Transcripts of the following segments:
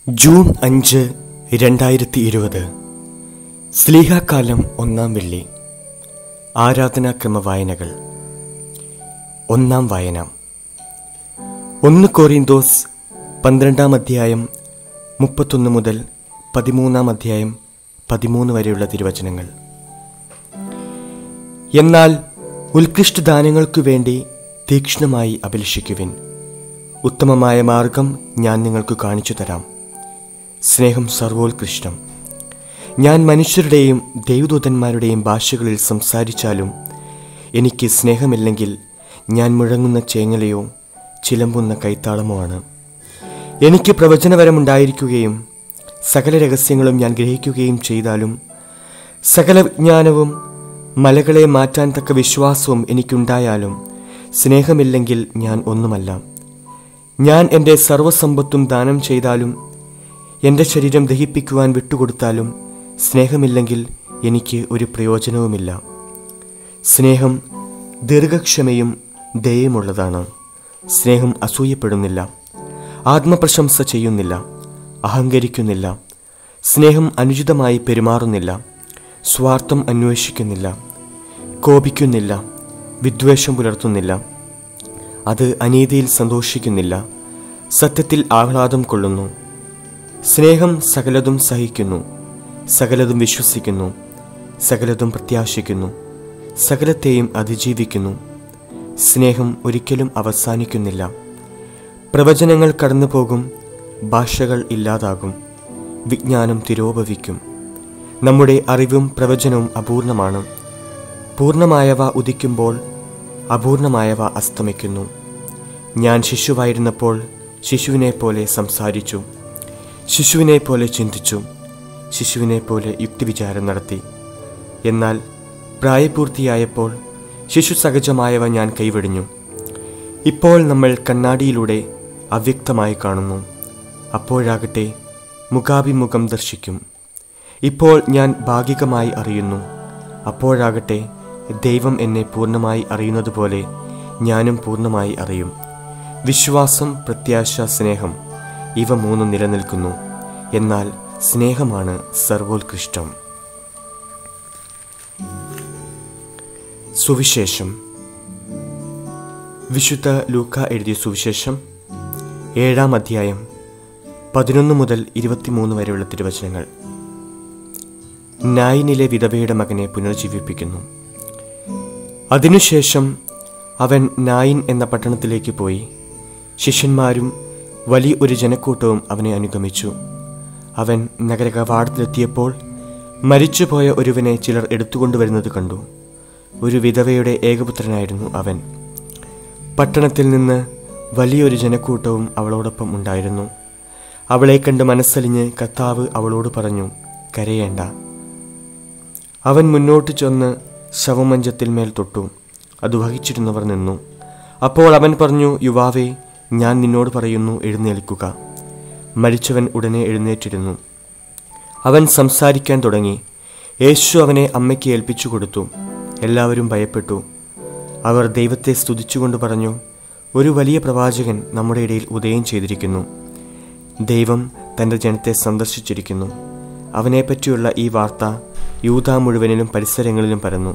June അഞ്ച് രണ്ടായിരത്തി ഇരുപത് സ്ലീഹാക്കാലം ഒന്നാം വെള്ളി ആരാധനാക്രമ വായനകൾ ഒന്നാം വായന ഒന്ന് കോറിന്തോസ് പന്ത്രണ്ടാം അധ്യായം മുപ്പത്തൊന്ന് മുതൽ പതിമൂന്നാം അധ്യായം പതിമൂന്ന് വരെയുള്ള തിരുവചനങ്ങൾ എന്നാൽ ഉത്കൃഷ്ടദാനങ്ങൾക്കു വേണ്ടി തീക്ഷ്ണമായി അഭിലഷിക്കുവിൻ ഉത്തമമായ മാർഗം ഞാൻ നിങ്ങൾക്ക് കാണിച്ചു തരാം സ്നേഹം സർവോത്കൃഷ്ടം ഞാൻ മനുഷ്യരുടെയും ദൈവദൂതന്മാരുടെയും ഭാഷകളിൽ സംസാരിച്ചാലും എനിക്ക് സ്നേഹമില്ലെങ്കിൽ ഞാൻ മുഴങ്ങുന്ന ചേങ്ങലയോ ചിലമ്പുന്ന കൈത്താളമോ ആണ് എനിക്ക് പ്രവചനപരമുണ്ടായിരിക്കുകയും സകല രഹസ്യങ്ങളും ഞാൻ ഗ്രഹിക്കുകയും ചെയ്താലും സകല വിജ്ഞാനവും മലകളെ മാറ്റാൻ തക്ക വിശ്വാസവും എനിക്കുണ്ടായാലും സ്നേഹമില്ലെങ്കിൽ ഞാൻ ഒന്നുമല്ല ഞാൻ എൻ്റെ സർവസമ്പത്തും ദാനം ചെയ്താലും എൻ്റെ ശരീരം ദഹിപ്പിക്കുവാൻ വിട്ടുകൊടുത്താലും സ്നേഹമില്ലെങ്കിൽ എനിക്ക് ഒരു പ്രയോജനവുമില്ല സ്നേഹം ദീർഘക്ഷമയും ദയയുമുള്ളതാണ് സ്നേഹം അസൂയപ്പെടുന്നില്ല ആത്മപ്രശംസ ചെയ്യുന്നില്ല അഹങ്കരിക്കുന്നില്ല സ്നേഹം അനുചിതമായി പെരുമാറുന്നില്ല സ്വാർത്ഥം അന്വേഷിക്കുന്നില്ല കോപിക്കുന്നില്ല വിദ്വേഷം പുലർത്തുന്നില്ല അത് അനീതിയിൽ സന്തോഷിക്കുന്നില്ല സത്യത്തിൽ ആഹ്ലാദം കൊള്ളുന്നു സ്നേഹം സകലതും സഹിക്കുന്നു സകലതും വിശ്വസിക്കുന്നു സകലതും പ്രത്യാശിക്കുന്നു സകലത്തെയും അതിജീവിക്കുന്നു സ്നേഹം ഒരിക്കലും അവസാനിക്കുന്നില്ല പ്രവചനങ്ങൾ കടന്നു പോകും ഭാഷകൾ ഇല്ലാതാകും വിജ്ഞാനം തിരോഭവിക്കും നമ്മുടെ അറിവും പ്രവചനവും അപൂർണമാണ് പൂർണ്ണമായവ ഉദിക്കുമ്പോൾ അപൂർണമായവ അസ്തമിക്കുന്നു ഞാൻ ശിശുവായിരുന്നപ്പോൾ ശിശുവിനെ പോലെ സംസാരിച്ചു ശിശുവിനെ പോലെ ചിന്തിച്ചു ശിശുവിനെ പോലെ യുക്തിവിചാരം നടത്തി എന്നാൽ പ്രായപൂർത്തിയായപ്പോൾ ശിശു സഹജമായവ ഞാൻ കൈവെടിഞ്ഞു ഇപ്പോൾ നമ്മൾ കണ്ണാടിയിലൂടെ അവ്യക്തമായി കാണുന്നു അപ്പോഴാകട്ടെ മുഖാഭിമുഖം ദർശിക്കും ഇപ്പോൾ ഞാൻ ഭാഗികമായി അറിയുന്നു അപ്പോഴാകട്ടെ ദൈവം എന്നെ പൂർണ്ണമായി അറിയുന്നതുപോലെ ഞാനും പൂർണ്ണമായി അറിയും വിശ്വാസം പ്രത്യാശ സ്നേഹം ഇവ മൂന്നും നിലനിൽക്കുന്നു എന്നാൽ സ്നേഹമാണ് സർവോത്കൃഷ്ടം സുവിശേഷം വിശുദ്ധ ലൂക്ക എഴുതിയ സുവിശേഷം ഏഴാം അധ്യായം പതിനൊന്ന് മുതൽ ഇരുപത്തിമൂന്ന് വരെയുള്ള തിരുവചനങ്ങൾ നായിനിലെ വിധവയുടെ മകനെ പുനർജീവിപ്പിക്കുന്നു അതിനുശേഷം അവൻ നായിൻ എന്ന പട്ടണത്തിലേക്ക് പോയി ശിഷ്യന്മാരും വലിയ ഒരു ജനക്കൂട്ടവും അവനെ അനുഗമിച്ചു അവൻ നഗരകവാടത്തിലെത്തിയപ്പോൾ മരിച്ചുപോയ ഒരുവനെ ചിലർ എടുത്തുകൊണ്ടുവരുന്നത് കണ്ടു ഒരു വിധവയുടെ ഏകപുത്രനായിരുന്നു അവൻ പട്ടണത്തിൽ നിന്ന് വലിയൊരു ജനക്കൂട്ടവും അവളോടൊപ്പം ഉണ്ടായിരുന്നു അവളെ കണ്ട് മനസ്സലിഞ്ഞ് കർത്താവ് അവളോട് പറഞ്ഞു കരയേണ്ട അവൻ മുന്നോട്ട് ചെന്ന് ശവമഞ്ചത്തിൽ മേൽ തൊട്ടു അത് വഹിച്ചിരുന്നവർ നിന്നു അപ്പോൾ അവൻ പറഞ്ഞു യുവാവേ ഞാൻ നിന്നോട് പറയുന്നു എഴുന്നേൽക്കുക മരിച്ചവൻ ഉടനെ എഴുന്നേറ്റിരുന്നു അവൻ സംസാരിക്കാൻ തുടങ്ങി യേശു അവനെ അമ്മയ്ക്ക് ഏൽപ്പിച്ചു കൊടുത്തു എല്ലാവരും ഭയപ്പെട്ടു അവർ ദൈവത്തെ സ്തുതിച്ചുകൊണ്ട് പറഞ്ഞു ഒരു വലിയ പ്രവാചകൻ നമ്മുടെ ഇടയിൽ ഉദയം ചെയ്തിരിക്കുന്നു ദൈവം തൻ്റെ ജനത്തെ സന്ദർശിച്ചിരിക്കുന്നു അവനെപ്പറ്റിയുള്ള ഈ വാർത്ത യൂത മുഴുവനിലും പരിസരങ്ങളിലും പരന്നു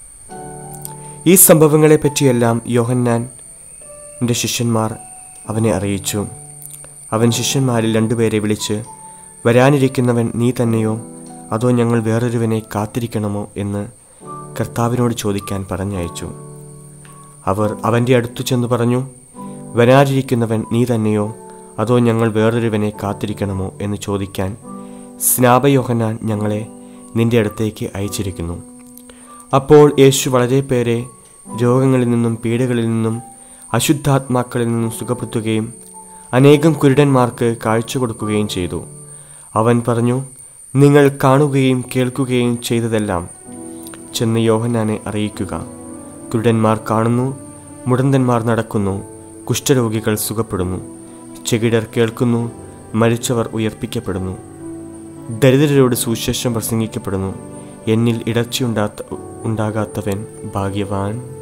ഈ സംഭവങ്ങളെപ്പറ്റിയെല്ലാം യോഹന്നാൻ എൻ്റെ ശിഷ്യന്മാർ അവനെ അറിയിച്ചു അവൻ ശിഷ്യന്മാരിൽ രണ്ടുപേരെ വിളിച്ച് വരാനിരിക്കുന്നവൻ നീ തന്നെയോ അതോ ഞങ്ങൾ വേറൊരുവനെ കാത്തിരിക്കണമോ എന്ന് കർത്താവിനോട് ചോദിക്കാൻ പറഞ്ഞയച്ചു അവർ അവൻ്റെ അടുത്തു ചെന്ന് പറഞ്ഞു വരാനിരിക്കുന്നവൻ നീ തന്നെയോ അതോ ഞങ്ങൾ വേറൊരുവനെ കാത്തിരിക്കണമോ എന്ന് ചോദിക്കാൻ സ്നാപയോഹനാൻ ഞങ്ങളെ നിന്റെ അടുത്തേക്ക് അയച്ചിരിക്കുന്നു അപ്പോൾ യേശു വളരെ പേരെ രോഗങ്ങളിൽ നിന്നും പീഡകളിൽ നിന്നും അശുദ്ധാത്മാക്കളിൽ നിന്നും സുഖപ്പെടുത്തുകയും അനേകം കുരുടന്മാർക്ക് കാഴ്ച കൊടുക്കുകയും ചെയ്തു അവൻ പറഞ്ഞു നിങ്ങൾ കാണുകയും കേൾക്കുകയും ചെയ്തതെല്ലാം ചെന്ന് യോഹന്നാനെ അറിയിക്കുക കുരുടന്മാർ കാണുന്നു മുടന്തന്മാർ നടക്കുന്നു കുഷ്ഠരോഗികൾ സുഖപ്പെടുന്നു ചെകിടർ കേൾക്കുന്നു മരിച്ചവർ ഉയർപ്പിക്കപ്പെടുന്നു ദരിദ്രരോട് സുവിശേഷം പ്രസംഗിക്കപ്പെടുന്നു എന്നിൽ ഇടർച്ചയുണ്ടാത്ത ഉണ്ടാകാത്തവൻ ഭാഗ്യവാൻ